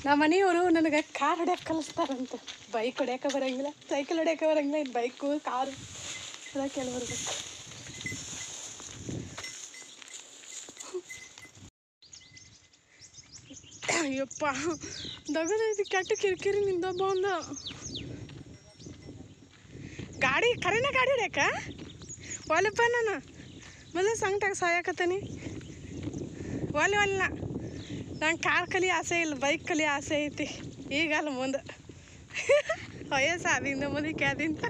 ನಮ್ಮ ಮನೆಯವರು ನನಗೆ ಕಾರ್ ಹೊಡ್ಯಕ್ಕೆ ಕಲಿಸ್ತಾರಂತ ಬೈಕ್ ಹೊಡ್ಯಕ್ಕೆ ಬರಂಗಿಲ್ಲ ಸೈಕಲ್ ಹೊಡ್ಯಕ್ಕೆ ಬರಂಗಿಲ್ಲ ಇನ್ನು ಬೈಕು ಕಾರು ಅದಕ್ಕೆ ಎಲ್ಲ ಬರ್ಬೇಕು ಅಯ್ಯಪ್ಪ ದಗದೈತಿ ಕೆಟ್ಟ ಕಿರಿಕಿರಿ ನಿಂದ ಬಂದ ಗಾಡಿ ಕರೆನ ಗಾಡಿ ಹೊಡ್ಯಾಕ ಒಲ್ಲಪ್ಪ ನಾನು ಮೊದಲು ಸಂಗಟಾಗ ಸಾಯಕತ್ತೀನಿ ಒಲ್ಲೆ ಒಲ್ಲ ನಂಗೆ ಕಾರ್ ಕಲಿ ಆಸೆ ಇಲ್ಲ ಬೈಕ್ ಕಲಿ ಆಸೆ ಐತಿ ಈಗ ಅಲ್ಲ ಮುಂದೆ ವಯಸ್ಸು ಆದಿಂದ ಮುದುಕಿ ಆದಿಂದ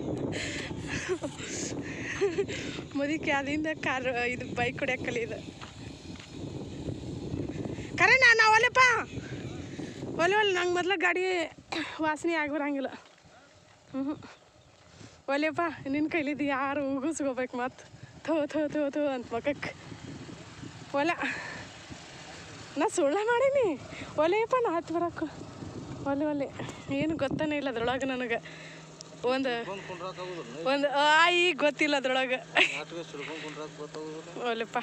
ಮುದುಕಿ ಆದಿಂದ ಕಾರ್ ಇದು ಬೈಕ್ ಹೊಡ್ಯಕ್ಕೆ ಕಲಿಯೋದು ಕರೆ ನಾನು ಒಲೆಪ್ಪ ಒಲೆ ಒಲೆ ನಂಗೆ ಮೊದ್ಲು ಗಾಡಿ ವಾಸನೆ ಆಗಿ ಬರಂಗಿಲ್ಲ ಹ್ಞೂ ಒಲೆಪ್ಪ ನಿನ್ನ ಕೈಲಿದ್ದು ಯಾರು ಉಗಿಸ್ಕೋಬೇಕು ಮತ್ತೆ ಥೋ ಥೋ ಥೋ ಥೋ ಅಂತ ಮಕಕ್ಕೆ ಒಲೆ ನಾ ಸುಳ್ಳ ಮಾಡೀನಿ ಒಲೆಯಪ್ಪ ನಾ ಹತ್ತು ಬರಕ್ಕೆ ಒಲೆ ಒಲೆ ಏನು ಗೊತ್ತಾನೆ ಇಲ್ಲ ಅದ್ರೊಳಗೆ ನನಗೆ ಒಂದು ಬಂದು ಕುಂಡ್ರಾಕಾಗುದಿಲ್ಲ ಒಂದು ಆ ಈಗ ಗೊತ್ತಿಲ್ಲ ಅದ್ರೊಳಗೆ ಆಟಕ್ಕೆ ಸಿಡ್ಕೊಂಡು ಕುಂಡ್ರಾಕ ಗೊತ್ತಾಗುದಿಲ್ಲ ಒಲೆಪ್ಪ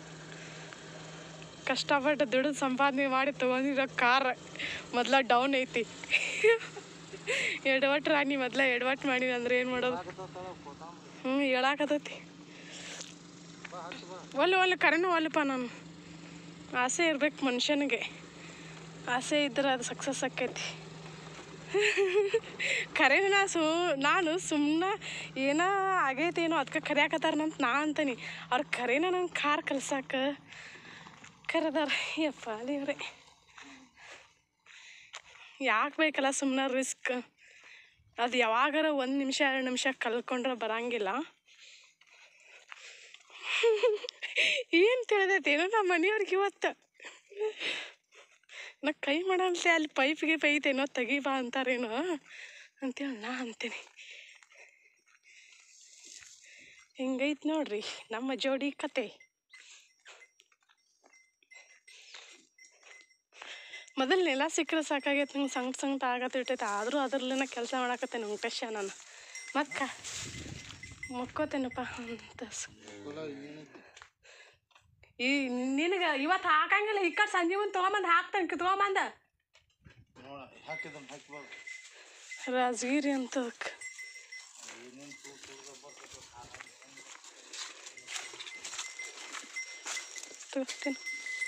ಕಷ್ಟಪಟ್ಟು ದುಡ್ಡು ಸಂಪಾದನೆ ಮಾಡಿ ತೊಗೊಂಡಿರೋ ಕಾರ್ ಮೊದ್ಲ ಡೌನ್ ಐತಿ ಎಡವಟ್ಟು ರಾಣಿ ಮೊದ್ಲ ಎಡವಟ್ಟು ಮಾಡಿ ಅಂದ್ರೆ ಏನು ಮಾಡೋದು ಹ್ಞೂ ಹೇಳಾಕತೈತಿ ಒಲ್ಲೆ ಒಲ್ಲೆ ಕರೆನೂ ಒಲ್ಲಪ್ಪ ನಾನು ಆಸೆ ಇರ್ಬೇಕು ಮನುಷ್ಯನಿಗೆ ಆಸೆ ಇದ್ರೆ ಅದು ಸಕ್ಸಸ್ ಆಕೈತಿ ಖರೆ ನಾ ಸು ನಾನು ಸುಮ್ಮನೆ ಏನೋ ಆಗೈತೇನೋ ಅದಕ್ಕೆ ಕರಿಯಾಕತ್ತಾರಂತ ನಾ ಅಂತೀನಿ ಅವ್ರ ಖರೇನ ನಂಗೆ ಕಾರ್ ಕಲ್ಸಾಕ ಕರೆದಾರ ಯಪ್ಪ ದೇವ್ರೆ ಯಾಕೆ ಬೇಕಲ್ಲ ಸುಮ್ಮನೆ ರಿಸ್ಕ್ ಅದು ಯಾವಾಗಾರ ಒಂದು ನಿಮಿಷ ಎರಡು ನಿಮಿಷ ಕಲ್ಕೊಂಡ್ರೆ ಬರಂಗಿಲ್ಲ ಏನು ತಿಳಿದೈತಿ ಏನೋ ನಮ್ಮ ಮನೆಯವ್ರಿಗೆ ಇವತ್ತು ನಾ ಕೈ ಮಾಡಂತೆ ಅಲ್ಲಿ ಪೈಪ್ಗೆ ಪೈತೇನೋ ತೆಗಿಬಾ ಅಂತಾರೇನೋ ಅಂತೇಳಿ ನಾ ಅಂತೀನಿ ಹಿಂಗೈತೆ ನೋಡ್ರಿ ನಮ್ಮ ಜೋಡಿ ಕತೆ ಮೊದಲು ನೆಲ ಸಿಕ್ಕರೆ ಸಾಕಾಗೈತೆ ನಂಗೆ ಸಂಕಟ ಸಂಕಟ ಆಗತ್ತಿರ್ತೈತೆ ಆದರೂ ಅದರಲ್ಲಿನ ಕೆಲಸ ಮಾಡಾಕತ್ತೇನೆ ವೆಂಕಟೇಶ ನಾನು ಮಕ್ಕ ಮಕ್ಕೋತೇನಪ್ಪ ಅಂತ ಸ- ಈ ನಿನಗೆ ಇವತ್ತು ಹಾಕಂಗಿಲ್ಲ ಈ ಕಡೆ ಸಂಜೆ ಮುಂದೆ ತೊಗೊಂಬಂದು ಹಾಕ್ತಾನೆ ತೊಗೊಂಬಂದ ನೋಡ ಹಾಕಿದನ್ ಹಾಕಿಬಾರ್ದು ರಾಜಗಿರಿ ಅಂತ ಅದಕ್ಕೆ ತಗೋತೀನಿ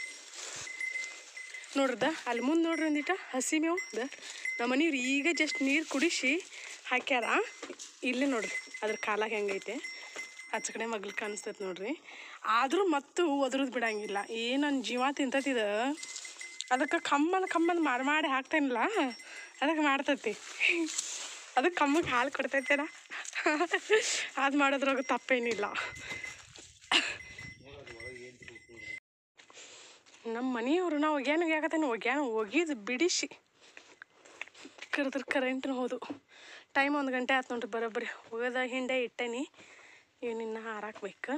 ನೋಡ್ರದ ಅಲ್ಲಿ ಮುಂದೆ ನೋಡ್ರಿ ಒಂದಿಟ ಹಸಿ ಮೇವು ಅದ ನಮ್ಮ ಮನೆಯವ್ರು ಈಗ ಜಸ್ಟ್ ನೀರು ಕುಡಿಸಿ ಹಾಕ್ಯಾರ ಇಲ್ಲೇ ನೋಡ್ರಿ ಅದ್ರ ಕಾಲಾಗ ಹೆಂಗೈತೆ ಆಚ ಕಡೆ ಮಗ್ಲು ಕಾಣಿಸ್ತೈತೆ ನೋಡ್ರಿ ಆದರೂ ಮತ್ತು ಒದ್ರದ್ ಬಿಡಂಗಿಲ್ಲ ಏನು ನನ್ನ ಜೀವ ತಿಂತತಿದ ಅದಕ್ಕೆ ಕಮ್ಮಲ್ ಕಮ್ಮಲ್ ಮಾಡಿ ಮಾಡಿ ಹಾಕ್ತೇನಿಲ್ಲ ಅದಕ್ಕೆ ಮಾಡ್ತೈತಿ ಅದಕ್ಕೆ ಕಮ್ಮಗೆ ಹಾಲು ಕೊಡ್ತೈತೇನ ಅದು ಮಾಡೋದ್ರಾಗ ತಪ್ಪೇನಿಲ್ಲ ನಮ್ಮ ಮನೆಯವರು ನಾವು ಒಗ್ಯಾನ ಒಗ್ಯಾಕತ್ತೇನೆ ಒಗ್ಯಾನ ಒಗಿದು ಬಿಡಿಸಿ ಕರೆದ್ರೆ ಕರೆಂಟ್ನು ಹೋದು ಟೈಮ್ ಒಂದು ಗಂಟೆ ಆಯ್ತು ನೋಡ್ರಿ ಬರೋಬ್ಬರಿ ಒಗದ ಹಿಂಡೆ ಇಟ್ಟೇನಿ ಇವನಿನ್ನ ಹಾರಾಕ್ಬೇಕು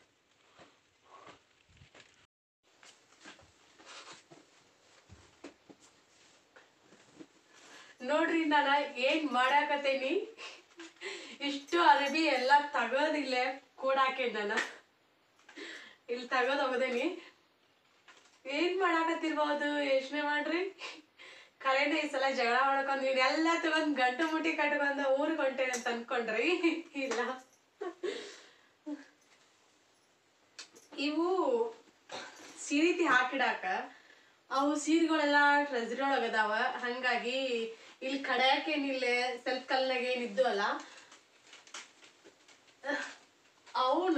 ನೋಡ್ರಿ ನಾನು ಏನ್ ಮಾಡಾಕತ್ತೇನಿ ಇಷ್ಟು ಅರಬಿ ಎಲ್ಲ ತಗೋದಿಲ್ಲ ಕೂಡಾಕೆ ನಾನು ಇಲ್ಲಿ ತಗೋದ್ ಹೋಗದೇನಿ ಏನ್ ಮಾಡಾಕತ್ತಿರ್ಬೋದು ಯೋಚನೆ ಮಾಡ್ರಿ ಕರೆಂಟ್ ಈ ಸಲ ಜಗಳ ಮಾಡ್ಕೊಂಡ್ ನೀನ್ ಎಲ್ಲ ತಗೊಂಡ್ ಗಂಟು ಮುಟ್ಟಿ ಕಟ್ಕೊಂಡ ಊರಿಗೆ ಹೊಂಟೇನೆ ಅಂತ ಅನ್ಕೊಂಡ್ರಿ ಇಲ್ಲ ಇವು ಸೀರಿತಿ ಹಾಕಿಡಾಕ ಅವು ಸೀರೆಗಳೆಲ್ಲ ಟ್ರೆಜರಿ ಒಳಗೆ ಅದಾವ ಹಂಗಾಗಿ ಇಲ್ಲಿ ಕಡೆಯಕ್ಕೇನಿಲ್ಲ ಸ್ವಲ್ಪ ಕಲ್ನಾಗ ಏನಿದ್ದು ಅಲ್ಲ ಅವನ್ನ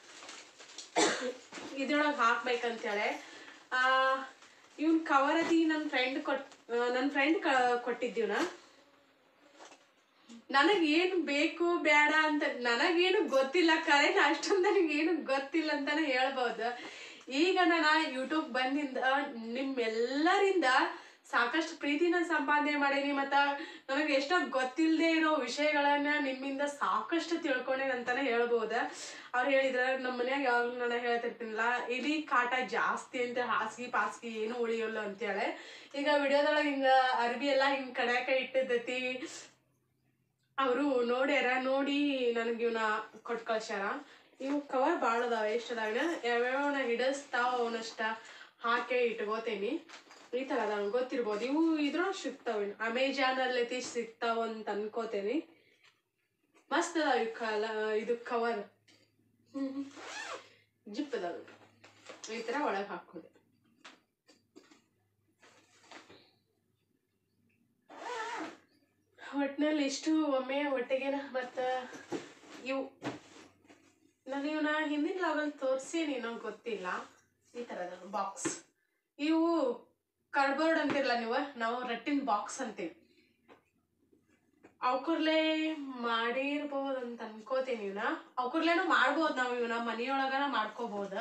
ಇದ್ರೊಳಗೆ ಹಾಕ್ಬೇಕಂತೇಳಿ ಇವ್ನ ಕವರ್ ಅದಿ ನನ್ನ ಫ್ರೆಂಡ್ ಕೊಟ್ ನನ್ನ ಫ್ರೆಂಡ್ ಕೊಟ್ಟಿದ್ದೀವ್ನ ನನಗೇನು ಬೇಕು ಬೇಡ ಅಂತ ನನಗೇನು ಗೊತ್ತಿಲ್ಲ ಕರೆಕ್ಟ್ ಅಷ್ಟೊಂದು ನನಗೇನು ಗೊತ್ತಿಲ್ಲ ಅಂತಾನೆ ಹೇಳ್ಬೋದು ಈಗ ನಾನು ಯೂಟ್ಯೂಬ್ ಬಂದಿಂದ ನಿಮ್ಮೆಲ್ಲರಿಂದ ಸಾಕಷ್ಟು ಪ್ರೀತಿನ ಸಂಪಾದನೆ ಮಾಡೀನಿ ಮತ್ತು ನನಗೆ ಎಷ್ಟೋ ಗೊತ್ತಿಲ್ಲದೆ ಇರೋ ವಿಷಯಗಳನ್ನ ನಿಮ್ಮಿಂದ ಸಾಕಷ್ಟು ತಿಳ್ಕೊಂಡೇನೆ ಅಂತಾನೆ ಹೇಳ್ಬೋದು ಅವ್ರು ಹೇಳಿದ್ರೆ ನಮ್ಮ ಮನ್ಯಾಗ ಯಾವಾಗಲೂ ನಾನು ಹೇಳ್ತಿರ್ತೀನಿಲ್ಲ ಇಲಿ ಕಾಟ ಜಾಸ್ತಿ ಅಂತ ಹಾಸಿಗೆ ಪಾಸಿಗೆ ಏನು ಉಳಿಯೋಲ್ಲ ಅಂತೇಳಿ ಈಗ ವಿಡಿಯೋದೊಳಗೆ ಹಿಂಗೆ ಅರ್ಬಿ ಎಲ್ಲ ಹಿಂಗೆ ಕಡ್ಯಾಕ ಇಟ್ಟಿದ್ದೈತಿ ಅವರು ನೋಡ್ಯಾರ ನೋಡಿ ನನಗೆ ಇವನ್ನ ಕೊಟ್ಟು ಕಳ್ಸ್ಯಾರ ಇವು ಕವರ್ ಭಾಳ ಅದಾವ ಎಷ್ಟು ಅದಾವ ಯಾವ್ಯಾವ ನಾ ಹಿಡಿಸ್ತಾವ ಅವನಷ್ಟ ಹಾಕಿ ಇಟ್ಕೋತೇನಿ ಈ ತರ ಅದಾವ ಗೊತ್ತಿರ್ಬೋದು ಇವು ಇದ್ರೊಳಗೆ ಸಿಗ್ತಾವ ಅಮೆಜಾನ್ ಅಲ್ಲಿ ಸಿಗ್ತಾವ ಅಂತ ಅನ್ಕೋತೇನಿ ಮಸ್ತ್ ಅದಾವ ಇವ್ ಕಲ ಇದು ಕವರ್ ಜಿಪ್ ಅದಾವ ಈ ತರ ಒಳಗೆ ಹಾಕೋದು ಒಟ್ಟಿನಲ್ಲಿ ಇಷ್ಟು ಒಮ್ಮೆ ಹೊಟ್ಟೆಗೆನ ಮತ್ತು ಇವು ನಾನು ಇವನ್ನ ಹಿಂದಿನ ಲಾಗಲ್ಲಿ ತೋರಿಸೀನಿ ನಂಗೆ ಗೊತ್ತಿಲ್ಲ ಈ ಥರದ ಬಾಕ್ಸ್ ಇವು ಕಾರ್ಡ್ಬೋರ್ಡ್ ಅಂತಿರಲ್ಲ ನೀವು ನಾವು ರಟ್ಟಿನ ಬಾಕ್ಸ್ ಅಂತೀವಿ ಅವಕರ್ಲೆ ಮಾಡಿರ್ಬೋದು ಅಂತ ಅನ್ಕೋತೀನಿ ಇವನ್ನ ಅವಕರ್ಲೇನು ಮಾಡ್ಬೋದು ನಾವು ಇವನ್ನ ಮನೆಯೊಳಗನ ಮಾಡ್ಕೋಬೋದು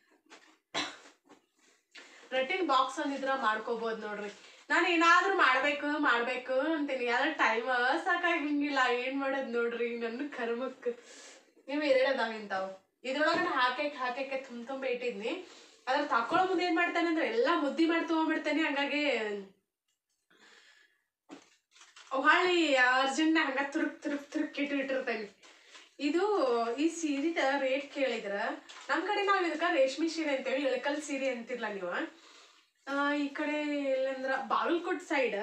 ರಟ್ಟಿನ ಬಾಕ್ಸ್ ಅಂದಿದ್ರ ಮಾಡ್ಕೋಬೋದು ನೋಡ್ರಿ ನಾನು ಏನಾದ್ರೂ ಮಾಡ್ಬೇಕು ಮಾಡ್ಬೇಕು ಅಂತೀನಿ ಯಾವ್ದಾರ ಟೈಮ್ ಸಾಕಾಗಿಂಗಿಲ್ಲ ಏನ್ ಮಾಡೋದ್ ನೋಡ್ರಿ ನನ್ನ ಕರ್ಮಕ್ ನೀವು ಎರಡು ಅದಾವ ಇಂತಾವು ಇದ್ರೊಳಗನ ಹಾಕಕ್ಕೆ ಹಾಕಕ್ಕೆ ತುಂಬ ತುಂಬ ಇಟ್ಟಿದ್ನಿ ಅದ್ರ ತಕೊಳ್ಳೋ ಮುಂದೆ ಏನ್ ಮಾಡ್ತಾನೆ ಅಂದ್ರೆ ಎಲ್ಲಾ ಮುದ್ದಿ ಮಾಡಿ ತಗೊಂಡ್ಬಿಡ್ತಾನೆ ಹಂಗಾಗಿ ಹೊಳ್ಳಿ ಅರ್ಜೆಂಟ್ ಹಂಗ ತುರುಕ್ ತುರುಕ್ ತುರುಕ್ ಇಟ್ಟು ಇಟ್ಟಿರ್ತಾನೆ ಇದು ಈ ಸೀರೆದ ರೇಟ್ ಕೇಳಿದ್ರ ನಮ್ ಕಡೆ ನಾವ್ ಇದಕ್ಕ ರೇಷ್ಮೆ ಸೀರೆ ಅಂತೇವಿ ಇಳಕಲ್ ಸೀರೆ ಅಂತಿರ್ಲ ನೀವು ಆ, ಈ ಕಡೆ ಎಲ್ಲಂದ್ರ ಬಾಗಲಕೋಟ್ ಸೈಡ್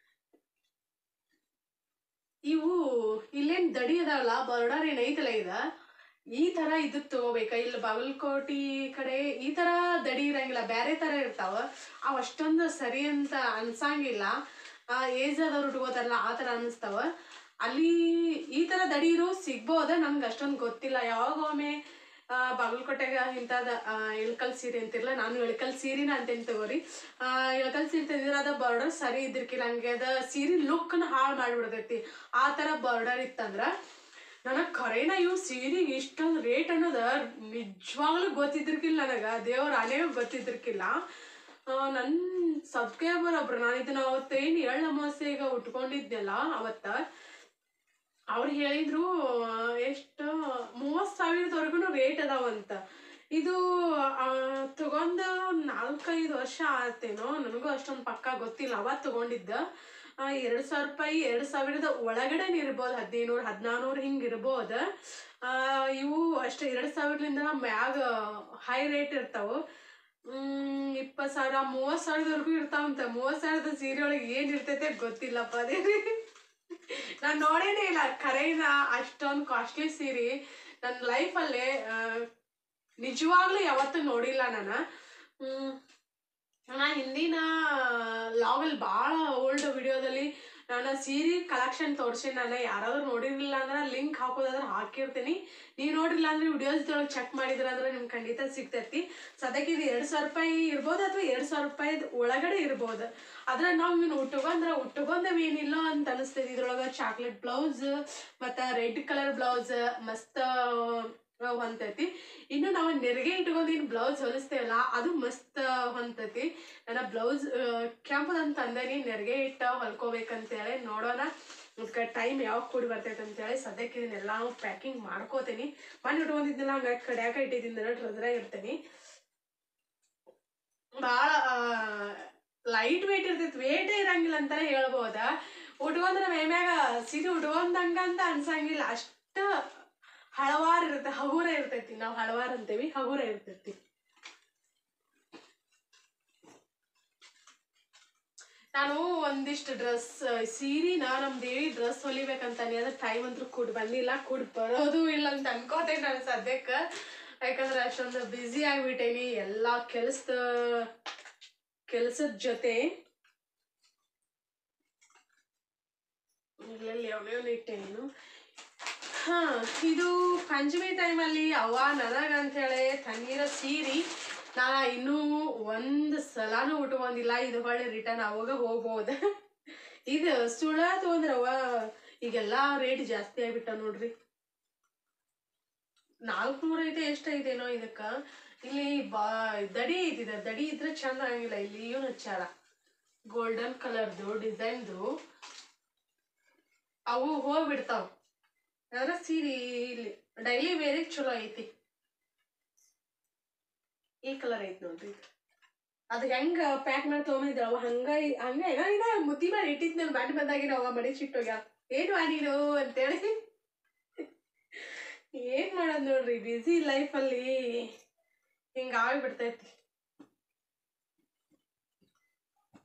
ಇವು ಇಲ್ಲೇನ್ ದಡಿ ಅದಾವಲ್ಲ ಬರ್ಡರ್ ಏನ್ ಐತಲ್ಲ ಇದ ಈ ತರ ಇದು ತಗೋಬೇಕ ಇಲ್ಲಿ ಬಾಗಲಕೋಟಿ ಕಡೆ ಈ ತರ ದಡಿ ಇರಂಗಿಲ್ಲ ಬ್ಯಾರೆ ತರ ಇರ್ತಾವ ಅವ್ ಅಷ್ಟೊಂದು ಸರಿ ಅಂತ ಅನ್ಸಂಗಿಲ್ಲ ಆ ಏಜ್ ಆದವ್ರು ಉಟ್ಕೋತಾರಲ್ಲ ಆ ತರ ಅನಿಸ್ತಾವ ಅಲ್ಲಿ ಈ ತರ ದಡಿ ಇರೋ ಸಿಗ್ಬೋದ ನನ್ಗೆ ಅಷ್ಟೊಂದು ಗೊತ್ತಿಲ್ಲ ಯಾವಾಗ ಒಮ್ಮೆ ಆ, ಬಾಗಲಕೋಟೆಗ ಇಂಥದ ಇಳ್ಕಲ್ ಸೀರೆ ಅಂತಿರ್ಲ ನಾನು ಇಳ್ಕಲ್ ಸೀರೆನ ಅಂತೇನ್ ತಗೋರಿ ಆ, ಇಳ್ಕಲ್ ಸೀರೆ ತಂದಿದ್ರೆ ಅದ ಬಾರ್ಡರ್ ಸರಿ ಇದ್ದಿರ್ಕಿಲ್ಲ ಹಂಗೆ ಅದ ಸೀರೆ ಲುಕ್ನ ಹಾಳು ಮಾಡ್ಬಿಡ್ತೈತಿ ಆ ತರ ಬಾರ್ಡರ್ ಇತ್ತಂದ್ರ ನನಗ್ ಖರೇನ ಇವು ಸೀರೆಗೆ ಇಷ್ಟೊಂದು ರೇಟ್ ಅನ್ನೋದ ನಿಜವಾಗ್ಲೂ ಗೊತ್ತಿದ್ದಿರ್ಕಿಲ್ಲ ನನಗ ದೇವ್ರ ಅನೇಗ ಗೊತ್ತಿದ್ದಿರ್ಕಿಲ್ಲ ಆ, ನನ್ ಸಬ್ಸ್ಕ್ರೈಬರ್ ಒಬ್ರು ನಾನು ಇದನ್ನ ಅವತ್ತೇನು ಎಳ್ಳು ಅಮಾವಾಸ್ಯೆಗ ಉಟ್ಕೊಂಡಿದ್ನಲ್ಲ ಅವತ್ತ ಅವ್ರು ಹೇಳಿದ್ರು ಎಷ್ಟು ಮೂವತ್ತು ಸಾವಿರದವರೆಗೂ ರೇಟ್ ಅದಾವಂತ ಇದು ಆ, ತಗೊಂಡ ನಾಲ್ಕೈದು ವರ್ಷ ಆತೇನೋ ನನಗೂ ಅಷ್ಟೊಂದು ಪಕ್ಕ ಗೊತ್ತಿಲ್ಲ ಅವತ್ತು ತಗೊಂಡಿದ್ದ ಆ, ಎರಡು ಸಾವಿರ ರೂಪಾಯಿ ಎರಡು ಸಾವಿರದ ಒಳಗಡೆ ಇರ್ಬೋದು ಹದಿನೈನೂರು ಹದಿನಾನೂರು ಹಿಂಗೆ ಇರ್ಬೋದು ಆ, ಇವು ಅಷ್ಟೇ ಎರಡು ಸಾವಿರದಿಂದ ಮ್ಯಾಗ ಹೈ ರೇಟ್ ಇರ್ತಾವು ಇಪ್ಪತ್ತು ಸಾವಿರ ಮೂವತ್ತು ಸಾವಿರದವರೆಗೂ ಇರ್ತಾವಂತ ಮೂವತ್ತು ಸಾವಿರದ ಸೀರೆ ಒಳಗೆ ಏನು ಇರ್ತೈತೆ ಗೊತ್ತಿಲ್ಲಪ್ಪ ಅದೇ ನಾನು ನೋಡೇನೇ ಇಲ್ಲ ಖರೇನ ಅಷ್ಟೊಂದು ಕಾಸ್ಟ್ಲಿ ಸೀರೆ ನನ್ನ ಲೈಫಲ್ಲೇ ನಿಜವಾಗ್ಲೂ ಯಾವತ್ತೂ ನೋಡಿಲ್ಲ ನಾನು ನಾ ಹಿಂದಿನ ಲಾಗಲ್ಲಿ ಭಾಳ ಓಲ್ಡ್ ವಿಡಿಯೋದಲ್ಲಿ ನಾನು ಸೀರೆ ಕಲೆಕ್ಷನ್ ತೋರಿಸಿ ನಾನು ಯಾರಾದ್ರೂ ನೋಡಿರಲಿಲ್ಲ ಅಂದ್ರೆ ಲಿಂಕ್ ಹಾಕೋದಾದ್ರೆ ಹಾಕಿರ್ತೀನಿ ನೀವು ನೋಡಿಲ್ಲ ಅಂದ್ರೆ ವಿಡಿಯೋಸ್ದೊಳಗೆ ಚೆಕ್ ಮಾಡಿದ್ರ ಅಂದ್ರೆ ನಿಮ್ಗೆ ಖಂಡಿತ ಸಿಗ್ತೈತಿ ಸದ್ಯಕ್ಕೆ ಇದು ಎರಡು ಸಾವಿರ ರೂಪಾಯಿ ಇರ್ಬೋದು ಅಥವಾ ಎರಡು ಸಾವಿರ ರೂಪಾಯಿ ಒಳಗಡೆ ಇರ್ಬೋದು ಆದ್ರೆ ನಾವು ಇವ್ನು ಉಟ್ಕೊಂಡ್ರೆ ಉಟ್ಕೊಂಡವ್ ಏನಿಲ್ಲ ಅಂತ ಅನಿಸ್ತೈತಿ ಇದ್ರೊಳಗೆ ಚಾಕ್ಲೇಟ್ ಬ್ಲೌಸ್ ಮತ್ತು ರೆಡ್ ಕಲರ್ ಬ್ಲೌಸ್ ಮಸ್ತ್ ಹೊಂತೈತಿ ಇನ್ನು ನಾವು ನೆರಿಗೆ ಇಟ್ಕೊಂಡಿನ ಬ್ಲೌಸ್ ಹೊಲಿಸ್ತೇವಲ್ಲ ಅದು ಮಸ್ತ್ ಹೊಂತೈತಿ ನನ್ನ ಬ್ಲೌಸ್ ಕೆಂಪದಂತ ತಂದೇನಿ ನೆರಿಗೆ ಇಟ್ಟ ಹೊಲ್ಕೋಬೇಕಂತೇಳಿ ನೋಡೋಣ ಅದಕ್ಕೆ ಟೈಮ್ ಯಾವಾಗ ಕೂಡಿ ಬರ್ತೈತೆ ಅಂತೇಳಿ ಸದ್ಯಕ್ಕೆ ಇದನ್ನೆಲ್ಲ ಪ್ಯಾಕಿಂಗ್ ಮಾಡ್ಕೋತೀನಿ ಮನೆ ಇಟ್ಕೊಂಡಿದ್ನೆಲ್ಲ ಹಂಗಾಗಿ ಕಡ್ಯಾಕ ಇಟ್ಟಿದ್ದೀನಿ ಡ್ರದ್ರಾಗ ಇರ್ತೀನಿ ಭಾಳ ಲೈಟ್ ವೇಟ್ ಇರ್ತೈತಿ ವೇಟೇ ಇರಂಗಿಲ್ಲ ಅಂತಾನೆ ಹೇಳ್ಬೋದ ಉಟ್ಕೊಂಡ್ರೆ ಮೈಮ್ಯಾಗ ಸೀರೆ ಉಟ್ಕೊಂಡಂಗ ಅಂತ ಅನ್ಸಂಗಿಲ್ಲ ಅಷ್ಟ ಹಳವಾರ್ ಇರುತ್ತೆ ಹಗುರ ಇರ್ತೈತಿ ನಾವು ಹಳವಾರ್ ಅಂತೀವಿ ಹಗುರ ಇರ್ತೈತಿ ನಾನು ಒಂದಿಷ್ಟು ಡ್ರೆಸ್ ಸೀರಿನ ನಮ್ ದೇವಿ ಡ್ರೆಸ್ ಹೊಲಿಬೇಕಂತಾನೆ ಅದ್ರ ಟೈಮ್ ಅಂತೂ ಕೂಡ್ ಬಂದಿಲ್ಲ ಕೂಡ್ ಬರೋದು ಇಲ್ಲ ಅಂತ ಅನ್ಕೋತೇನೆ ನಾನು ಸದ್ಯಕ್ಕೆ ಯಾಕಂದ್ರೆ ಅಷ್ಟೊಂದು ಬ್ಯುಸಿ ಆಗ್ಬಿಟ್ಟೇನಿ ಎಲ್ಲ ಕೆಲ್ಸದ ಕೆಲ್ಸದ ಜೊತೆ ಇಲ್ಲೆಲ್ಲಿ ಯಾವ್ಯಾವ ಇಟ್ಟೇನು ಹಾ ಇದು ಪಂಚಮಿ ಟೈಮಲ್ಲಿ ಅವ್ವ ನನಗಂತೇಳಿ ತಂಗಿರೋ ಸೀರೆ ನಾ ಇನ್ನೂ ಒಂದು ಸಲಾನು ಉಟ್ಕೊಂಡಿಲ್ಲ ಇದು ಹೊಳ್ಳಿ ರಿಟರ್ನ್ ಅವಾಗ ಹೋಗ್ಬೋದು ಇದು ಸುಳ ತೊಗೊಂಡ್ರವ ಈಗೆಲ್ಲ ರೇಟ್ ಜಾಸ್ತಿ ಆಗ್ಬಿಟ್ಟ ನೋಡ್ರಿ ನಾಲ್ಕುನೂರ ಐತೆ ಎಷ್ಟೈತೇನೋ ಇದಕ್ಕ ಇಲ್ಲಿ ಬಾ ದಡಿ ಐತಿದೆ ದಡಿ ಇದ್ರೆ ಚಂದ ಆಗಂಗಿಲ್ಲ ಇಲ್ಲಿ ಇವನು ಹಚ್ಚಾರ ಗೋಲ್ಡನ್ ಕಲರ್ದು ಡಿಸೈನ್ದು ಅವು ಹೋಗ್ಬಿಡ್ತಾವ ಅದ್ರ ಸೀರೆ ಇಲ್ಲಿ ಡೈಲಿ ವೇರಿಗೆ ಚಲೋ ಐತಿ ಈ ಕಲರ್ ಐತಿ ನೋಡ್ರಿ ಇದು. ಅದ್ ಹೆಂಗ ಪ್ಯಾಕ್ ಮಾಡಿ ತೊಗೊಂಡಿದ್ರ ಅವ ಹಂಗ ಇ- ಹಂಗ ಏನೋ ಇನ್ನ ಮುದ್ದಿ ಮಾಡಿ ಇಟ್ಟಿದ್ ನಾನು ಬಂದ್ ಬಂದಾಗಿನ ಅವ ಮಡಿಚಿಟ್ಟೋಗ್ಯ ಏನು ನೀನು ಅಂತೇಳಿ ಏನ್ ಮಾಡೋದ್ ನೋಡ್ರಿ ಬಿಸಿ ಲೈಫಲ್ಲಿ ಹಿಂಗ ಆಗ್ಬಿಡ್ತೈತಿ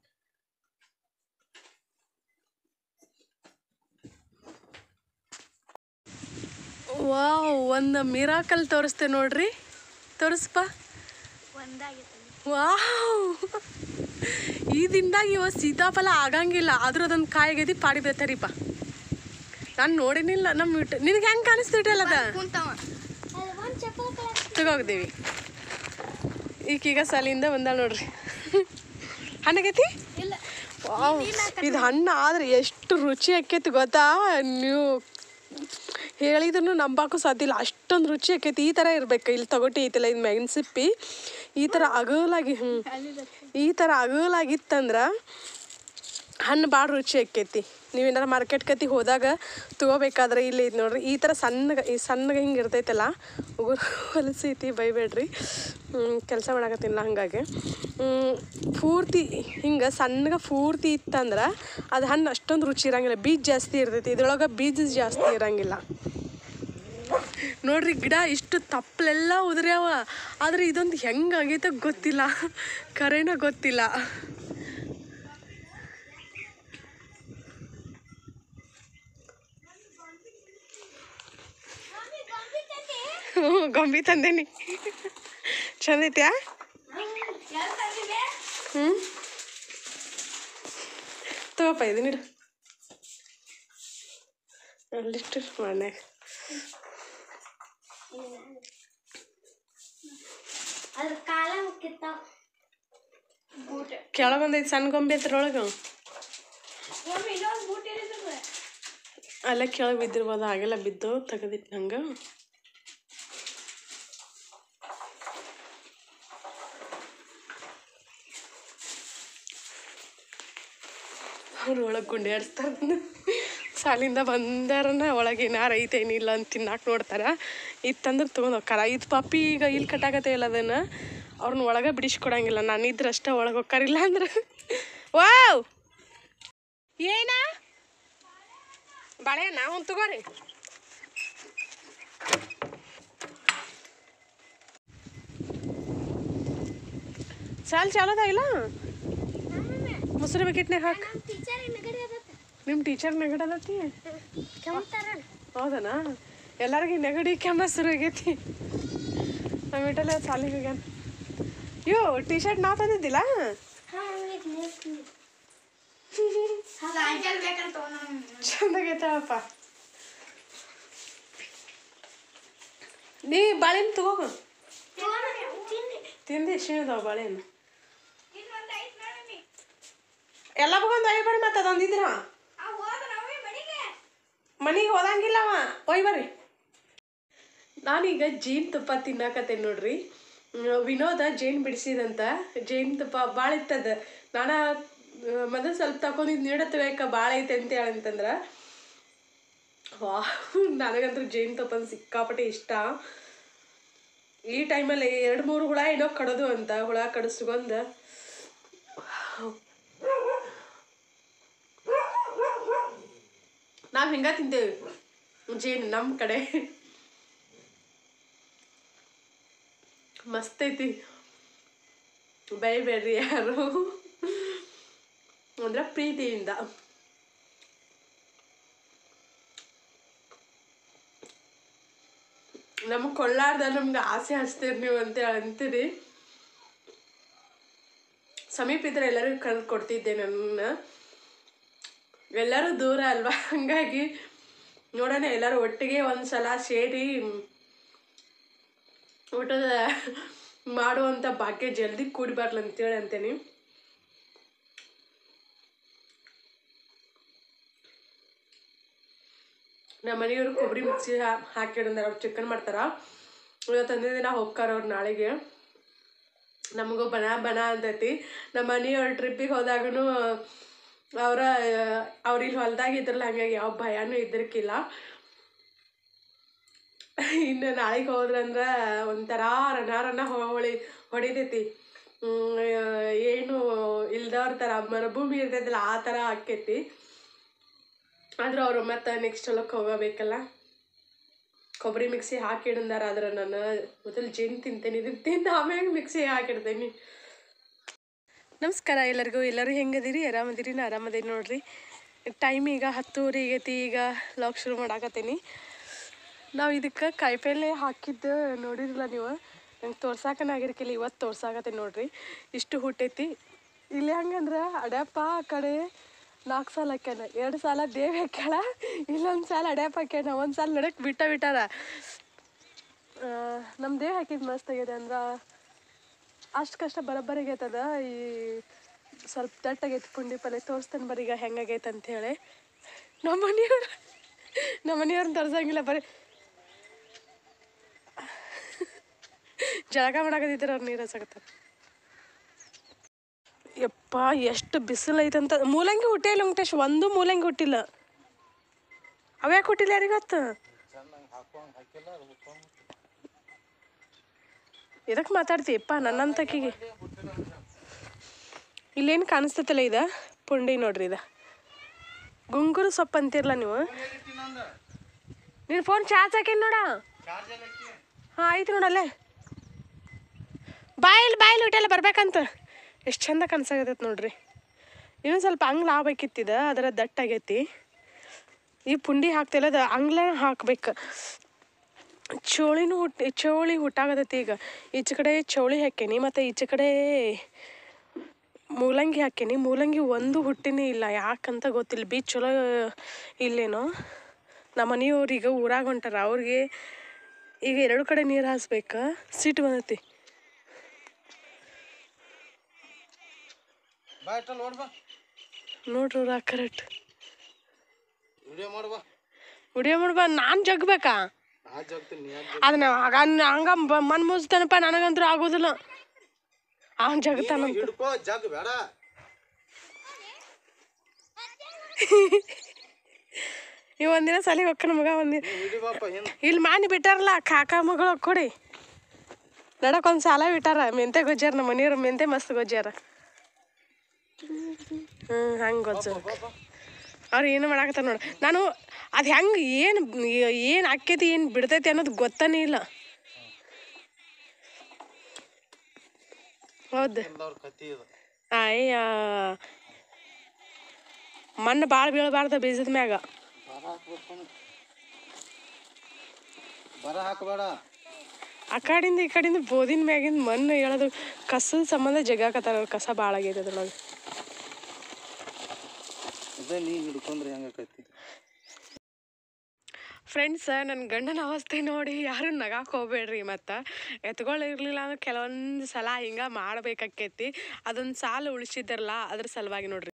ವಾವ್ ಒಂದು ಮಿರಾಕಲ್ ತೋರಿಸ್ತೆ ನೋಡ್ರಿ ತೋರಿಸ್ಪ ವಾವ್ ಈ ದಿನದಾಗ ಇವ ಸೀತಾಫಲ ಆಗಂಗಿಲ್ಲ ಆದ್ರೂ ಅದೊಂದು ಕಾಯಿಗೆದಿ ಪಾಡಿ ಬೇತಾರಿಪ್ಪ ನಾನು ನೋಡಿನಿಲ್ಲ ನಮ್ಮ ಇಟ್ಟು ನಿನಗೆ ಹೆಂಗೆ ಕಾಣಿಸ್ತಿಟ್ಟಲ್ಲ ಅದ ತಗೋಗ್ದೇವಿ ಈಗೀಗ ಸಾಲಿಂದ ಬಂದಾಳ ನೋಡ್ರಿ ಹಣ್ಣಾಗೈತಿ ವಾವ್ ಇದು ಹಣ್ಣು ಆದ್ರೆ ಎಷ್ಟು ರುಚಿ ಆಕೈತಿ ಗೊತ್ತಾ ನೀವು ಹೇಳಿದ್ರು ನಂಬಾಕು ಸಾಧ್ಯ ಇಲ್ಲ ಅಷ್ಟೊಂದು ರುಚಿ ಆಕೈತಿ ಈ ಥರ ಇರ್ಬೇಕು ಇಲ್ಲಿ ತಗೊಟ್ಟಿ ಐತಿಲ್ಲ ಇದು ಮ್ಯಾಗಿನ ಸಿಪ್ಪಿ ಈ ಥರ ಅಗಲಾಗಿ ಹ್ಞೂ ಈ ಥರ ಅಗಲಾಗಿತ್ತಂದ್ರೆ ಹಣ್ಣು ಭಾಳ ರುಚಿ ಆಕೈತಿ ನೀವೇನಾರ ಮಾರ್ಕೆಟ್ ಕತಿ ಹೋದಾಗ ತೊಗೋಬೇಕಾದ್ರೆ ಇಲ್ಲಿ ಇದು ನೋಡ್ರಿ ಈ ಥರ ಸಣ್ಣಗೆ ಈ ಸಣ್ಣಗೆ ಹಿಂಗೆ ಇರ್ತೈತಲ್ಲ ಉಗುರು ಹೊಲಸೈತಿ ಬೈಬೇಡ್ರಿ ಕೆಲಸ ಮಾಡಕತ್ತಿಲ್ಲ ಹಾಗಾಗಿ ಹ್ಮ್, ಪೂರ್ತಿ ಹಿಂಗೆ ಸಣ್ಣಗೆ ಪೂರ್ತಿ ಇತ್ತಂದ್ರೆ ಅದು ಹಣ್ಣು ಅಷ್ಟೊಂದು ರುಚಿ ಇರಂಗಿಲ್ಲ ಬೀಜ ಜಾಸ್ತಿ ಇರ್ತೈತಿ ಇದ್ರೊಳಗೆ ಬೀಜ ಜಾಸ್ತಿ ಇರಂಗಿಲ್ಲ ನೋಡ್ರಿ ಗಿಡ ಇಷ್ಟು ತಪ್ಪಲೆಲ್ಲ ಉದುರ್ಯಾವ ಆದ್ರೆ ಇದೊಂದು ಹೆಂಗೆ ಆಗೈತೆ ಗೊತ್ತಿಲ್ಲ ಕರೆನ ಗೊತ್ತಿಲ್ಲ ಹ್ಞೂ ಗೊಂಬಿ ತಂದೇನಿ ಚಂದ ಐತ್ಯಾ ಹ್ಞೂ ತಗೋಪ್ಪ ಇದು ನೀಡು ಅಲ್ಲಿಟ್ಟು ಮನ್ಯಾಗ ಅದ್ರ ಕಾಲ ಮುಕ್ಕಿತ್ತಾವ ಬೂಟ್ ಕೆಳಗೊಂದೈದು ಸಣ್ಣ ಗೊಂಬೆ ಅದ್ರೊಳಗೆ ಒಮ್ಮೆ ಇನ್ನೊಂದು ಬೂಟ್ ಇರಿದ್ರೆ ಅಲ್ಲ ಕೆಳಗೆ ಬಿದ್ದಿರ್ಬೋದು ಹಾಗೆಲ್ಲ ಬಿದ್ದು ತೆಗೆದಿಟ್ಟು ನಂಗೆ ಅವ್ರು ಒಳಗೆ ಗುಂಡಿ ಆಡಿಸ್ತಾರೆ ಸಾಲಿಂದ ಬಂದಾರನ ಒಳಗೆ ಏನಾರು ಐತೆ ಏನಿಲ್ಲ ಅಂತ ತಿನ್ನಾಕ ನೋಡ್ತಾರ ಇತ್ತಂದ್ರೆ ತೊಗೊಂಡು ಹೋಗ್ತಾರ ಇದು ಪಪ್ಪಿ ಈಗ ಇಲ್ಲಿ ಕಟ್ಟಾಕತ್ತೆ ಇಲ್ಲ ಅದನ್ನು ಅವ್ರನ್ನ ಒಳಗೆ ಬಿಡಿಸ್ಕೊಡಂಗಿಲ್ಲ ನಾನು ಇದ್ರೆ ಅಷ್ಟೇ ಒಳಗೆ ಹೋಗ್ಕಾರಿಲ್ಲ ಅಂದ್ರೆ ವಾವ್ ಏನಾ ಬಾಳೆಹಣ್ಣ ಒಂದು ತಗೋರಿ ಸಾಲ್ ಚಾಲೋದ ಇಲ್ಲ ಮೊಸರು ಬಕೆಟ್ನಾಗ ಹಾಕಿ ನಮ್ಮ ಟೀಚರ್ ಹಿಂದ್ಗಡೆ ಅದತ್ತ ನಿಮ್ಮ ಟೀಚರ್ ನೆಗಡಿ ಅದತಿ ಕೆಮ್ತಾರ ಹೌದನಾ ಎಲ್ಲರಿಗೂ ನೆಗಡಿ ಕೆಮ್ಮ ಶುರು ಆಗೈತಿ ನಮ್ಮ ಇಟ್ಟಲ್ಲ ಸಾಲಿಗೆ ಹೋಗ್ಯಾನ ಯೋ ಟಿ ಶರ್ಟ್ ನಾ ತಂದಿದ್ದಿಲ್ಲ ಸಾಯಂಕಾಲ ಬೇಕಂತ ಚಂದಾಗೈತಪ್ಪ ನೀ ಬಾಳೆಹಣ್ಣು ತಗೋ ತಿಂದು ಶಿಣದವ ಬಾಳೆಹಣ್ಣು ಎಲ್ಲ ಬಗೊಂಡು ಒಯ್ ಬರ್ರಿ ಮತ್ತೆ ಅದೊಂದಿದ್ರ ಮನೆಗೆ ಹೋದಂಗಿಲ್ಲ ಅವ ಒಯ್ ಬರ್ರಿ ನಾನೀಗ ಜೇನು ತುಪ್ಪ ತಿನ್ನಾಕತ್ತೇನೆ ನೋಡ್ರಿ ಹ್ಮ್, ವಿನೋದ ಜೇನು ಬಿಡಿಸಿದಂತ ಜೇನು ತುಪ್ಪ ಭಾಳ ಇತ್ತದ ನಾನು ಮೊದಲು ಸ್ವಲ್ಪ ತಗೊಂಡಿದ್ದು ನೀಡತ್ಬೇಕ ಭಾಳ ಐತೆ ಅಂತ ಹೇಳಂತಂದ್ರೆ ವಾ ನನಗಂತೂ ಜೇನು ತುಪ್ಪ ಅಂದ್ರೆ ಸಿಕ್ಕಾಪಟ್ಟೆ ಇಷ್ಟ ಈ ಟೈಮಲ್ಲಿ ಎರಡು ಮೂರು ಹುಳ ಏನೋ ಕಡದು ಅಂತ ಹುಳ ಕಡಿಸ್ಕೊಂಡ ನಾವು ಹಿಂಗ ತಿಂತೇವೆ ಜೇನು ನಮ್ಮ ಕಡೆ ಮಸ್ತ್ ಐತಿ ಬೈಬೇಡ್ರಿ ಯಾರು ಅಂದ್ರೆ ಪ್ರೀತಿಯಿಂದ ನಮಗೆ ಕೊಳ್ಳಾರ್ದ ನಮ್ಗೆ ಆಸೆ ಹಚ್ತೀರಿ ನೀವು ಅಂತ ಅಂತೀರಿ ಸಮೀಪ ಇದ್ರೆ ಎಲ್ಲರಿಗೂ ಕರೆದು ಕೊಡ್ತಿದ್ದೆ ನನ್ನ ಎಲ್ಲರೂ ದೂರ ಅಲ್ವಾ ಹಂಗಾಗಿ ನೋಡೋಣ ಎಲ್ಲರೂ ಒಟ್ಟಿಗೆ ಒಂದ್ಸಲ ಸೇರಿ ಊಟದ ಮಾಡುವಂಥ ಭಾಗ್ಯ ಜಲ್ದಿ ಕೂಡಿ ಬರ್ಲಿ ಅಂತೇಳಿ ಅಂತೇನಿ ನಮ್ಮ ಮನೆಯವರು ಕೊಬ್ಬರಿ ಮಿಕ್ಸಿ ಹಾಕಿಡಂದಾರ ಅವ್ರು ಚಿಕನ್ ಮಾಡ್ತಾರ ಇವತ್ತೊಂದೇ ದಿನ ಹೋಗ್ತಾರ ಅವ್ರು ನಾಳೆಗೆ ನಮಗೂ ಬನ ಬನ ಅಂತೈತಿ ನಮ್ಮ ಮನೆಯವ್ರ ಟ್ರಿಪ್ಪಿಗೆ ಹೋದಾಗೂ ಅವರ ಅವ್ರು ಇಲ್ಲಿ ಹೊಲ್ದಾಗ ಇದ್ರಲ್ಲ ಹಂಗಾಗಿ ಯಾವ ಭಯನೂ ಇದ್ರಕ್ಕಿಲ್ಲ ಇನ್ನು ನಾಳೆಗೆ ಹೋದ್ರಂದ್ರೆ ಒಂಥರ ರನ ರನ ಹೊಳಿ ಹೊಡಿತೈತಿ ಹ್ಮ್, ಏನು ಇಲ್ದವ್ರ ಥರ ಮರುಭೂಮಿ ಇರ್ತೈತಲ್ಲ ಆ ಥರ ಆಕ್ಕೈತಿ ಆದ್ರೆ ಅವರು ಮತ್ತೆ ನೆಕ್ಸ್ಟ್ ಹೊಲಕ್ಕೆ ಹೋಗಬೇಕಲ್ಲ ಕೊಬ್ಬರಿ ಮಿಕ್ಸಿ ಹಾಕಿಡಂದಾರ ಆದ್ರೆ ನಾನು ಮೊದಲು ಜೇನು ತಿಂತೇನೆ ಇದನ್ನ ತಿಂದು ಆಮ್ಯಾಗ ಮಿಕ್ಸಿ ಹಾಕಿಡ್ತೇನೆ ನಮಸ್ಕಾರ ಎಲ್ಲರಿಗೂ ಎಲ್ಲರೂ ಹೆಂಗದಿರಿ ಆರಾಮದಿರಿ ನಾ ಆರಾಮದೀನಿ ನೋಡ್ರಿ ಟೈಮ್ ಈಗ ಹತ್ತುವರೆ ಆಗೈತಿ ಈಗ ಲಾಗ್ ಶುರು ಮಾಡಾಕತ್ತೀನಿ ನಾವು ಇದಕ್ಕೆ ಕಾಯಿಪಲ್ಲೆ ಹಾಕಿದ್ದು ನೋಡಿರಲ್ಲ ನೀವು ನಂಗೆ ತೋರ್ಸಾಕನ ಆಗಿರ್ಕಿಲ್ಲ ಇವತ್ತು ತೋರ್ಸಾಕತ್ತೆ ನೋಡ್ರಿ ಇಷ್ಟು ಹುಟ್ಟೈತಿ ಇಲ್ಲಿ ಹಂಗಂದ್ರೆ ಅಡ್ಯಪ್ಪ ಆ ಕಡೆ ನಾಲ್ಕು ಸಾಲ ಹಾಕ್ಯಾನ ಎರಡು ಸಾಲ ದೇವ್ ಹಾಕ್ಯಾಳ ಇಲ್ಲೊಂದು ಸಾಲ ಅಡ್ಯಪ್ಪ ಹಾಕ್ಯಾನ ಒಂದು ಸಾಲ ನಡಕ್ಕೆ ಬಿಟ್ಟ ಬಿಟ್ಟಾರ ನಮ್ಮ ದೇವ್ ಹಾಕಿದ್ದು ಮಸ್ತ್ ಆಗಿದೆ ಅಂದ್ರೆ ಅಷ್ಟು ಕಷ್ಟ ಬರೋಬ್ಬರಿ ಆಗೈತದ ಈ ಸ್ವಲ್ಪ ದಟ್ಟಾಗೈತಿ ಪುಂಡಿ ಪಲ್ಲೆ ತೋರಿಸ್ತೇನೆ ಬರೀ ಈಗ ಹೆಂಗಾಗೈತೆ ಅಂಥೇಳಿ ನಮ್ಮ ಮನೆಯವ್ರು ನಮ್ಮ ಮನೆಯವ್ರನ್ನ ತೋರ್ಸಂಗಿಲ್ಲ ಬರೀ ಜಳಕ ಮಾಡಾಕತ್ತಿದ್ರು ಅವ್ರು ನೀರು ಹಸಾಕತ್ತಾರ ಯಪ್ಪ ಎಷ್ಟು ಬಿಸಿಲು ಐತಂತ ಮೂಲಂಗಿ ಹುಟ್ಟಿಲ್ಲ ವೆಂಕಟೇಶ್ ಒಂದು ಮೂಲಂಗಿ ಹುಟ್ಟಿಲ್ಲ ಅವ್ಯಾಕೆ ಹುಟ್ಟಿಲ್ಲ ಯಾರಿಗತ್ತ ಚೆನ್ನಾಗಿ ಹಾಕೊಂಡ್ ಹಾಕಿಲ್ಲ ಅದು ಹುಟ್ಕೊಂಡ್ ಎದಕ್ಕೆ ಮಾತಾಡ್ತೀಯಪ್ಪ ನನ್ನಂತಕಿಗೆ ಇಲ್ಲೇನು ಕಾಣಿಸ್ತೈತಲ್ಲ ಇದ ಪುಂಡಿ ನೋಡ್ರಿ ಇದ ಗುಂಗುರು ಸೊಪ್ಪು ಅಂತಿರಲ್ಲ ನೀವು ನಿನ್ನ ಫೋನ್ ಚಾರ್ಜ್ ಹಾಕೇನು ನೋಡ ಹಾಂ ಆಯ್ತು ನೋಡಲ್ಲೇ ಬಾಯಲ್ಲಿ ಬಾಯಲ್ಲಿ ಹುಟ್ಟೆಲ್ಲ ಬರ್ಬೇಕಂತ ಎಷ್ಟು ಚಂದ ಕನ್ಸಾಗತೈತೆ ನೋಡ್ರಿ ಇನ್ನೊಂದು ಸ್ವಲ್ಪ ಅಂಗ್ಲ ಆಗ್ಬೇಕಿತ್ತಿದ ಅದರ ದಟ್ಟಾಗೈತಿ ಈ ಪುಂಡಿ ಹಾಕ್ತಿಲ್ಲ ಅದು ಅಂಗ್ಲ ಹಾಕ್ಬೇಕು ಚೋಳಿನೂ ಹುಟ್ಟಿ ಚೋಳಿ ಹುಟ್ಟಾಗತೈತಿ ಈಗ ಈಚೆ ಕಡೆ ಚೌಳಿ ಹಾಕೇನಿ ಮತ್ತು ಈಚೆ ಕಡೆ ಮೂಲಂಗಿ ಹಾಕೇನಿ ಮೂಲಂಗಿ ಒಂದು ಹುಟ್ಟಿನೇ ಇಲ್ಲ ಯಾಕಂತ ಗೊತ್ತಿಲ್ಲ ಬೀಚ್ ಚಲೋ ಇಲ್ಲೇನೋ ನಮ್ಮ ಮನೆಯವ್ರು ಈಗ ಊರಾಗ ಹೊಂಟಾರ ಅವ್ರಿಗೆ ಈಗ ಎರಡು ಕಡೆ ನೀರು ಹಾಸ್ಬೇಕು ಸಿಟ್ಟು ಬಂದೈತಿ ಬಾ ಇಟ್ಟಲ್ಲಿ ಓಡ್ ಬಾ ನೋಡ್ರಿ ಊರಾಗ ಕರೆಕ್ಟ್ ವಿಡಿಯೋ ಮಾಡು ಬಾ ವಿಡಿಯೋ ಮಾಡ್ಬಾ ನಾನು ಜಗ್ಬೇಕಾ ನಾ ಜಾಗ್ತೀನಿ ನೀ ಯಾಕೆ ಅದನ್ನ ಹಂಗ ಹಂಗ ಬ- ಮನ್ ಮುಚ್ತಾನಪ್ಪ ನನಗಂತೂ ಆಗೋದಿಲ್ಲ ಅವ್ನು ಜಗತಾನಂತ ಹಿಡ್ಕೋ ಜಗ್ ಬೇಡ ನೀವು ಒಂದಿನ ಸಲಿಗೆ ಹೊಕ್ಕ ಮಗ ಒಂದಿನ ನೀ ಹಿಡಿ ಬಾಪ ಹಿಂದ್ ಇಲ್ಲಿ ಮಾನಿ ಬಿಟ್ಟಾರಲ್ಲ ಕಾಕ ಮಗಳು ಕೊಡಿ ನಡಕ್ ಒಂದು ಸಾಲ ಬಿಟ್ಟಾರ ಮೆಂತೆ ಗೊಜ್ಜಾರ ನಮ್ಮ ಮನೆಯವ್ರು ಮೆಂತೆ ಮಸ್ತ್ ಗೊಜ್ಜಾರ ಹ್ಞೂ ಹಂಗೆ ಗೊಜ್ಜ ಅವ್ರು ಏನು ಮಾಡಾಕತ್ತಾರ ನೋಡು ನಾನು ಅದು ಹೆಂಗೆ ಏನು ಏನು ಆಕ್ಕೈತಿ ಏನು ಬಿಡ್ತೈತಿ ಅನ್ನೋದು ಗೊತ್ತನೇ ಇಲ್ಲ ಹೌದು ಎಲ್ಲವ್ರ ಕತಿ ಇದು ಅಯ್ಯ ಮಣ್ಣು ಭಾಳ ಬೀಳಬಾರ್ದು ಬೀಜದ ಮ್ಯಾಗ ಬರ ಹಾಕ್ಬೇಕು ಬರ ಹಾಕಬೇಡ ಆ ಕಡೆಯಿಂದ ಈ ಕಡೆಯಿಂದ ಬೋದಿನ ಮ್ಯಾಗಿಂದ ಮಣ್ಣು ಹೇಳೋದು ಕಸದ ಸಂಬಂಧ ಜಗಾಕತ್ತಾರ ಅವ್ರು ಕಸ ಭಾಳ ಆಗೈತೆ ಅದ್ರೊಳಗೆ ಅದೇ ನೀ ಹಿಡ್ಕೊಂಡ್ರೆ ಹೆಂಗಾಕೈತಿ ಫ್ರೆಂಡ್ಸ್ ನನ್ನ ಗಂಡನ ಅವಸ್ಥೆ ನೋಡಿ ಯಾರು ನಗಾಕ್ ಹೋಗ್ಬೇಡ್ರಿ ಮತ್ತು ಎತ್ಗಳಿರ್ಲಿಲ್ಲ ಅಂದ್ರೆ ಕೆಲವೊಂದು ಸಲ ಹಿಂಗೆ ಮಾಡ್ಬೇಕಾಕೈತಿ ಅದೊಂದು ಸಾಲ ಉಳಿಸಿದ್ರಲ್ಲ ಅದ್ರ ಸಲುವಾಗಿ ನೋಡ್ರಿ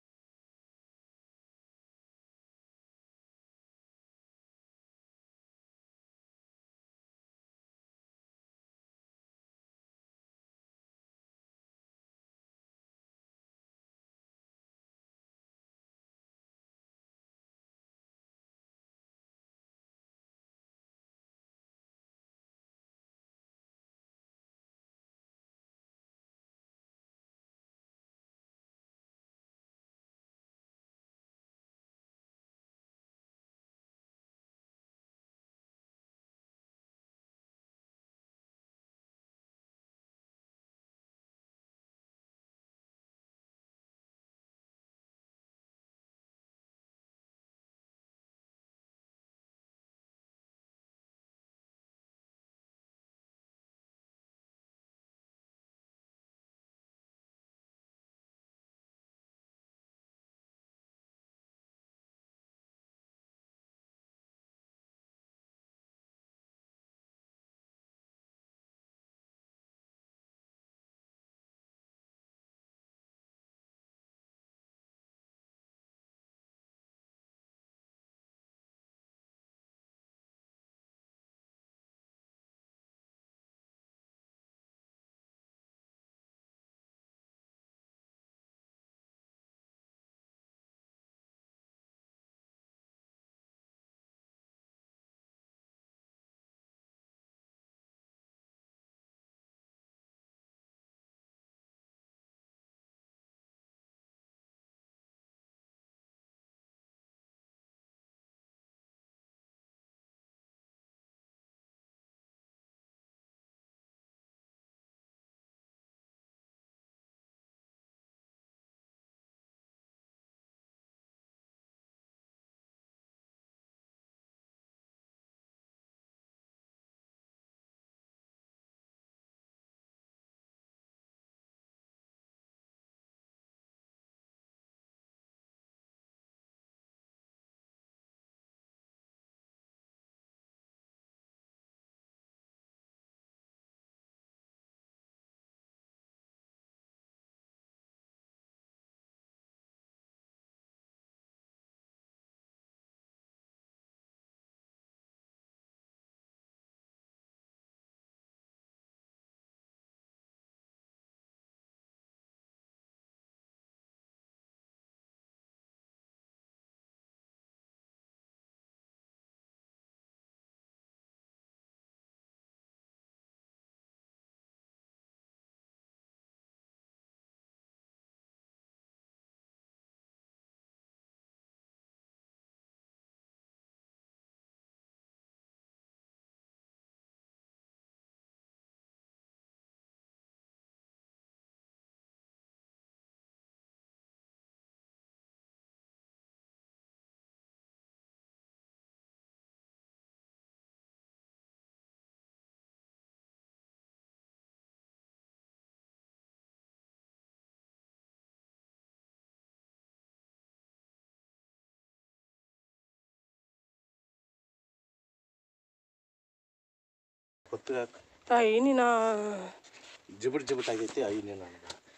ಹೊತ್ತಿಗೆ ಹಾಕ ಅಯ್ಯ ನೀನು ಜಿಬಿಟ್ ಜಿಬಿಟ್ ಆಗೈತಿ ಐನೇ ನನಗೆ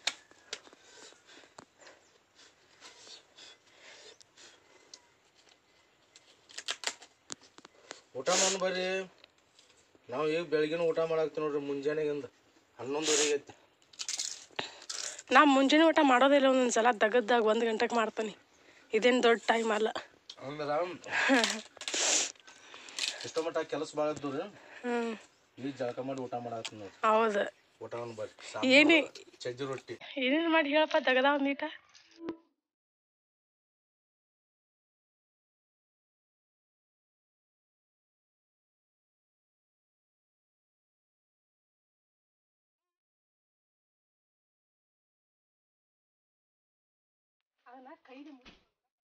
ಊಟ ಮಾಡಿ ಬರ್ರಿ ನಾವು ಈಗ ಬೆಳಗಿನ ಊಟ ಮಾಡಾಕ್ತೀವಿ ನೋಡ್ರಿ ಮುಂಜಾನೆಗಿಂದ ಹನ್ನೊಂದುವರೆಗೆ ಐತಿ ನಾ ಮುಂಜಾನೆ ಊಟ ಮಾಡೋದಿಲ್ಲ ಒಂದೊಂದು ಸಲ ದಗದ್ದಾಗ ಒಂದು ಗಂಟೆಗೆ ಮಾಡ್ತೀನಿ ಇದೇನು ದೊಡ್ಡ ಟೈಮ್ ಅಲ್ಲ ಅಂದ್ರೆ ಎಷ್ಟೋ ಮಟ್ಟ ಕೆಲಸ ಭಾಳ ಇದ್ದು ರೀ ಹ್ಞೂ ಈಗ ಜಳಕ ಮಾಡಿ ಊಟ ಮಾಡಾಕ್ತೀನಿ ನೋಡ್ರಿ ಹೌದು ಊಟವನ್ನು ಬರ್ರಿ ಏನೇ ಸಾಂಬಾರು, ಸಜ್ಜಿ ರೊಟ್ಟಿ ಏನೇನು ಮಾಡಿ ಹೇಳಪ್ಪ ದಗದ ಒಂದೀಟ ಅದನ್ನ ಕೈಲಿ ಮುಟ್ಟಿ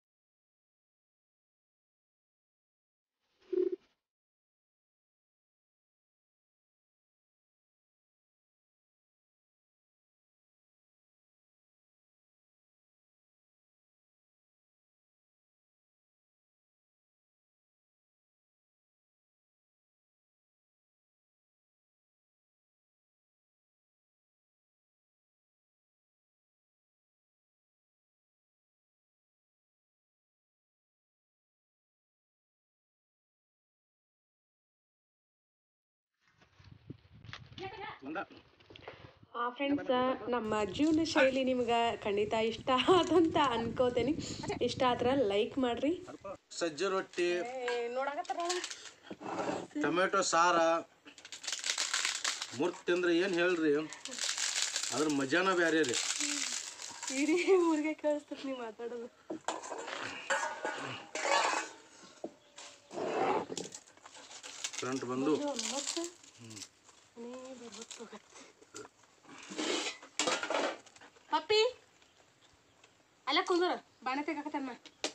ಫ್ರೆಂಡ್ಸ್ ನಮ್ಮ ಜೀವನ ಶೈಲಿ ನಿಮ್ಗೆ ಖಂಡಿತ ಇಷ್ಟ ಆದಂತ ಅನ್ಕೋತೇನೆ ಇಷ್ಟ ಆದ್ರೆ ಲೈಕ್ ಮಾಡ್ರಿ ಸಜ್ಜಿ ರೊಟ್ಟಿ ನೋಡಕತ್ತಾರ ಟೊಮೆಟೊ ಸಾರ ಮುರ್ಕ್ ತಿಂದ್ರೆ ಏನು ಹೇಳ್ರಿ ಅದ್ರ ಮಜಾನ ಬೇರೆ ರೀ ಇಡೀ ಊರಿಗೆ ಕೇಳಿಸ್ತದೆ ನೀವು ಮಾತಾಡೋದು ಕರೆಂಟ್ ಬಂದು ಮತ್ತೆ ಮನೆ ಬರ್ಬೇಕು ಹೋಗತ್ತೆ. ಪಪ್ಪಿ ಅಲ್ಲ ಕುಂದ್ರ ಬಾಣೆ ತೆಗಾಕತ್ತನ್ನ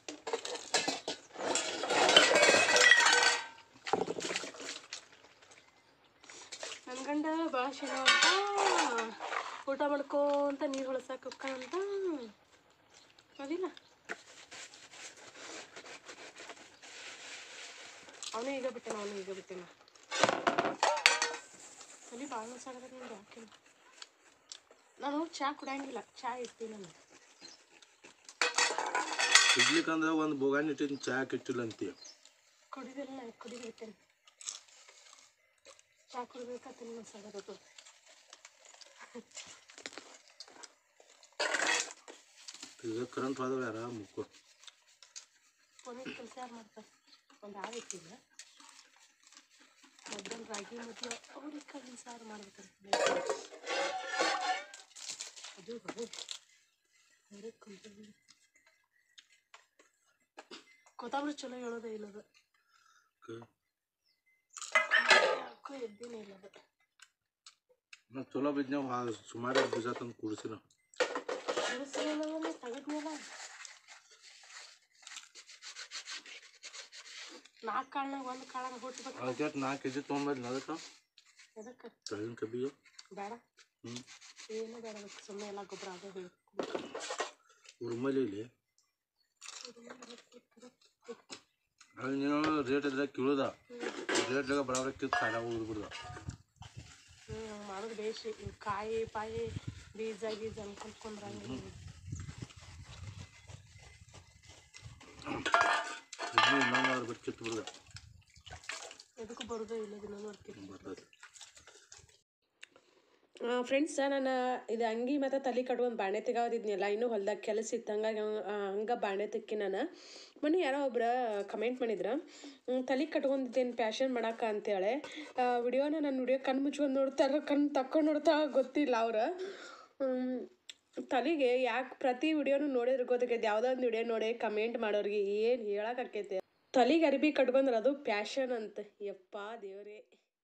ನನ್ನ ಗಂಡ ಭಾಳ ಶೇನೋ ಅಂತ ಊಟ ಮಾಡ್ಕೋಂತ ನೀರು ಹೊಳಸಾಕ ಹೋಗ್ಕಂತ ಅದಿಲ್ಲ ಅವನು ಈಗ ಬಿಟ್ಟೆನ ಅವನು ಈಗ ಬಿಟ್ಟೆನ ತಲೆ ಭಾಳ ಮಸಾಗದ ನಿಂಗೆ ಯಾಕೆ ನಾನು ಚಹಾ ಕುಡಿಯಂಗಿಲ್ಲ ಚಹಾ ಇರ್ತೀನಿ ನಾನು ಇಡ್ಲಿಕ್ಕಂದ್ರೆ ಒಂದು ಬೋಗಾನಿ ಇಟ್ಟಿನ ಚಾ ಇಟ್ಟಿಲ್ಲ ಅಂತೀಯ ಕುಡಿದಿಲ್ಲ ನಾನು ಕುಡಿದು ಬಿಟ್ಟೇನೆ ಚಹಾ ಕುಡಿಬೇಕಾ ತಲೆ ಮಸಾಗದು ಈಗ ಕರೆಂಟ್ ಹೋದವ ಯಾರ ಮುಕ್ಕು ಒಂದೊಂದು ಕೆಲಸ ಯಾರು ಮಾಡ್ತಾರೆ ಒಂದು ಆಳು ಇಟ್ಟಿಲ್ಲ ಮಧ್ಯಾಹ್ನ ರಾಗಿ ಮತ್ತು ಅವ್ರಿಗೆ ಕಲ್ಲಿನ ಸಾರು ಮಾಡ್ಬೇಕಂತ ಅದು ಹೊರಗೆ ಕುಂತಿದ್ದೀನಿ ಕೊತ್ತಂಬರಿ ಚಲೋ ಹೇಳೋದೇ ಇಲ್ಲದು ಯಾಕೋ ಎದ್ದೇನೇ ಇಲ್ಲ ಅದು ನಾ ಚಲೋ ಬಿದ್ನಾವ ಸುಮಾರು ಬೀಜ ತಂದು ಕೂಡಿಸಿನ ಬಿಡಿಸಿಲ್ಲ ತೆಗೆದ್ಮೇಲೆ ನಾಲ್ಕು ಕಾಳ್ನಾಗ ಒಂದು ಕಾಳಾಗ ಹುಟ್ಬೇಕು ಅದಕ್ಕೆ ನಾಲ್ಕು ಕೆ ಜಿ ತೊಗೊಂಬಂದು ಅದಕ್ಕೆ ಎದಕ್ಕೆ ತೆಳಗಿನ ಕಬ್ಬಿಗೆ ಬೇಡ ಹ್ಞೂ ಏನು ಬೇಡ ಅದಕ್ಕೆ ಸುಮ್ಮನೆ ಎಲ್ಲ ಗೊಬ್ಬರ ಅದು ಬೇಕು ಉರ್ಮಲಿ ಇಲ್ಲಿ ಅಲ್ಲಿ ನೀನು ರೇಟ್ ಇದ್ರೆ ಕೀಳುದ ರೇಟ್ದಾಗ ಬರೋಬ್ರ ಕಿತ್ತು ಸಾಲ ಉಳ್ಬಿಡ್ದ ಹ್ಞೂ ಹಂಗೆ ಮಾಡೋದು ಬೇಸಿ ಇವ್ ಕಾಯಿ ಪಾಯಿ ಬೀಜ ಗೀಜ ಅನ್ಕೊಂಡ್ ಕುಂದ್ರಂಗಿಲ್ಲ ಇನ್ನೂ ಇನ್ನೊಂದು ಅವ್ರ ಬಿಟ್ಟು ಕಿತ್ತು ಬಿಡ್ದ ಎದಕ್ಕೂ ಬರೋದೇ ಇಲ್ಲ ದಿನ ನೋಡ್ತೀನಿ ಬರ್ತದೆ ಫ್ರೆಂಡ್ಸ್ ನಾನು ಇದು ಅಂಗಿ ಮತ್ತು ತಲೆ ಕಟ್ಕೊಂಡು ಬಾಣೆ ತೆಗಾವದಿದ್ನಲ್ಲ ಇನ್ನೂ ಹೊಲ್ದಾಗ ಕೆಲಸ ಇತ್ತು ಹಂಗಾಗಿ ಹಂಗೆ ಬಾಣೆ ತೆಕ್ಕಿ ನಾನು ಮೊನ್ನೆ ಯಾರೋ ಒಬ್ರು ಕಮೆಂಟ್ ಮಾಡಿದ್ರು ಹ್ಮ್, ತಲೆ ಕಟ್ಕೊಂಡಿದ್ದೇನು ಪ್ಯಾಷನ್ ಮಾಡಾಕ ಅಂತೇಳಿ ವಿಡಿಯೋನ ನನ್ನ ವಿಡಿಯೋ ಕಣ್ಣು ಮುಚ್ಕೊಂಡು ನೋಡ್ತಾರ ಕಣ್ಣು ತಕ್ಕೊಂಡು ನೋಡ್ತಾ ಗೊತ್ತಿಲ್ಲ ಅವ್ರು ತಲೆಗೆ ಯಾಕೆ ಪ್ರತಿ ವಿಡಿಯೋನು ನೋಡಿದ್ರೆ ಗೊತ್ತಾಗೈತೆ ಯಾವುದೋ ಒಂದು ವಿಡಿಯೋ ನೋಡಿ ಕಮೆಂಟ್ ಮಾಡೋರಿಗೆ ಏನು ಹೇಳಕ್ಕಾಕೈತೆ ತಲೆಗೆ ಅರಿಬಿ ಕಟ್ಕೊಂಡ್ರೆ ಅದು ಪ್ಯಾಷನ್ ಅಂತ ಯಪ್ಪ ದೇವ್ರೇ